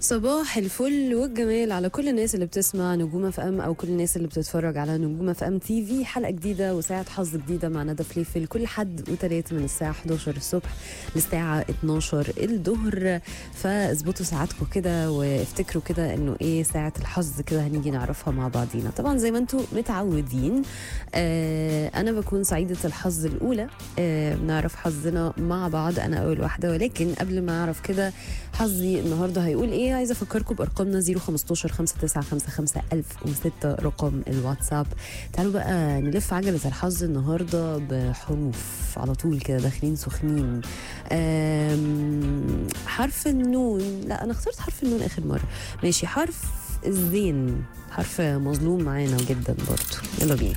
صباح الفل والجمال على كل الناس اللي بتسمع نجوم اف ام او كل الناس اللي بتتفرج على نجوم اف ام تي في حلقه جديده وساعه حظ جديده مع ندى فليفل كل حد وتلات من الساعه 11 الصبح للساعه 12 الظهر فاظبطوا ساعاتكم كده وافتكروا كده انه ايه ساعه الحظ كده هنيجي نعرفها مع بعضينا طبعا زي ما انتم متعودين آه انا بكون سعيده الحظ الاولى آه بنعرف حظنا مع بعض انا اول واحده ولكن قبل ما اعرف كده حظي النهارده هيقول ايه عايزه افكركم بارقامنا 015 5955 1006 رقم الواتساب تعالوا بقى نلف عجله الحظ النهارده بحروف على طول كده داخلين سخنين آم، حرف النون لا انا اخترت حرف النون اخر مره ماشي حرف الزين حرف مظلوم معانا جدا برضو يلا بينا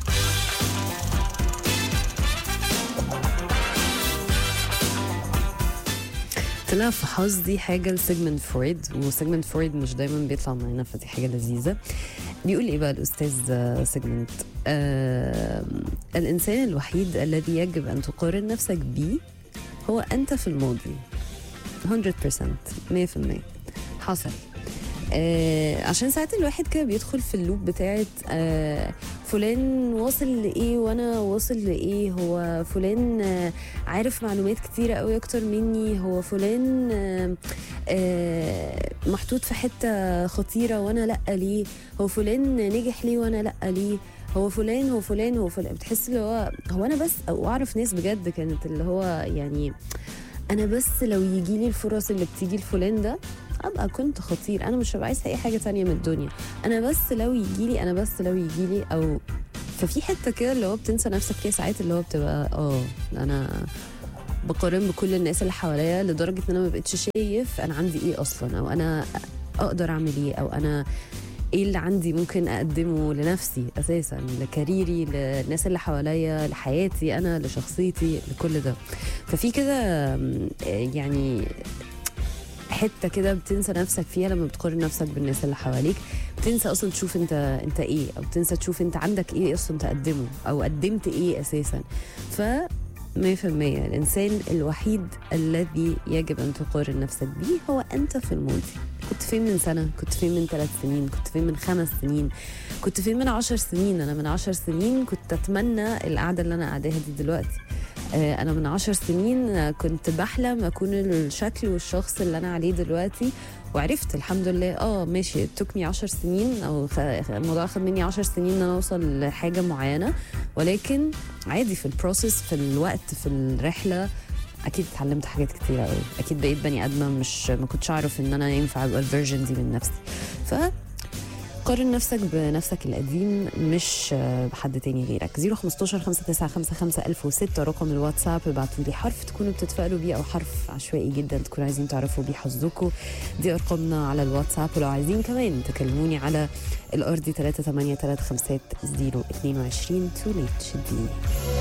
طلع في حظي حاجة لسيجمنت فرويد وسيجمنت فرويد مش دايما بيطلع معانا فدي حاجة لذيذة بيقول ايه بقى الأستاذ آه، سيجمنت آه الإنسان الوحيد الذي يجب أن تقارن نفسك به هو أنت في الماضي 100% 100% حصل آه عشان ساعات الواحد كده بيدخل في اللوب بتاعت آه فلان واصل لايه وانا واصل لايه هو فلان آه عارف معلومات كتيره قوي اكتر مني هو فلان آه آه محطوط في حته خطيره وانا لا ليه هو فلان نجح ليه وانا لا ليه هو فلان هو فلان هو فلان بتحس اللي هو هو انا بس او اعرف ناس بجد كانت اللي هو يعني انا بس لو يجي لي الفرص اللي بتيجي لفلان ده ابقى كنت خطير انا مش هبقى عايزه اي حاجه تانية من الدنيا انا بس لو يجي لي انا بس لو يجي لي او ففي حته كده اللي هو بتنسى نفسك فيها ساعات اللي هو بتبقى اه انا بقارن بكل الناس اللي حواليا لدرجه ان انا ما بقتش شايف انا عندي ايه اصلا او انا اقدر اعمل ايه او انا ايه اللي عندي ممكن اقدمه لنفسي اساسا لكاريري للناس اللي حواليا لحياتي انا لشخصيتي لكل ده ففي كده آم، يعني حته كده بتنسى نفسك فيها لما بتقارن نفسك بالناس اللي حواليك بتنسى اصلا تشوف انت انت ايه او بتنسى تشوف انت عندك ايه اصلا تقدمه او قدمت ايه اساسا ف 100% الانسان الوحيد الذي يجب ان تقارن نفسك به هو انت في الماضي كنت فين من سنه كنت فين من ثلاث سنين كنت فين من خمس سنين كنت فين من عشر سنين انا من عشر سنين كنت اتمنى القعده اللي انا قاعداها دي دلوقتي آه، انا من عشر سنين آه، كنت بحلم اكون الشكل والشخص اللي انا عليه دلوقتي وعرفت الحمد لله اه ماشي توك عشر سنين او خ- الموضوع اخد مني عشر سنين ان انا اوصل لحاجه معينه ولكن عادي في البروسيس في الوقت في الرحله اكيد اتعلمت حاجات كتيره قوي اكيد بقيت بني ادمه مش ما كنتش اعرف ان انا ينفع ابقى الفيرجن دي من نفسي ف قارن نفسك بنفسك القديم مش آه، بحد تاني غيرك 015 5955 1006 رقم الواتساب ابعتوا لي حرف تكونوا بتتفائلوا بيه او حرف عشوائي جدا تكونوا عايزين تعرفوا بيه حظكم دي ارقامنا على الواتساب ولو عايزين كمان تكلموني على الارضي 38350 22 تو ليت شديني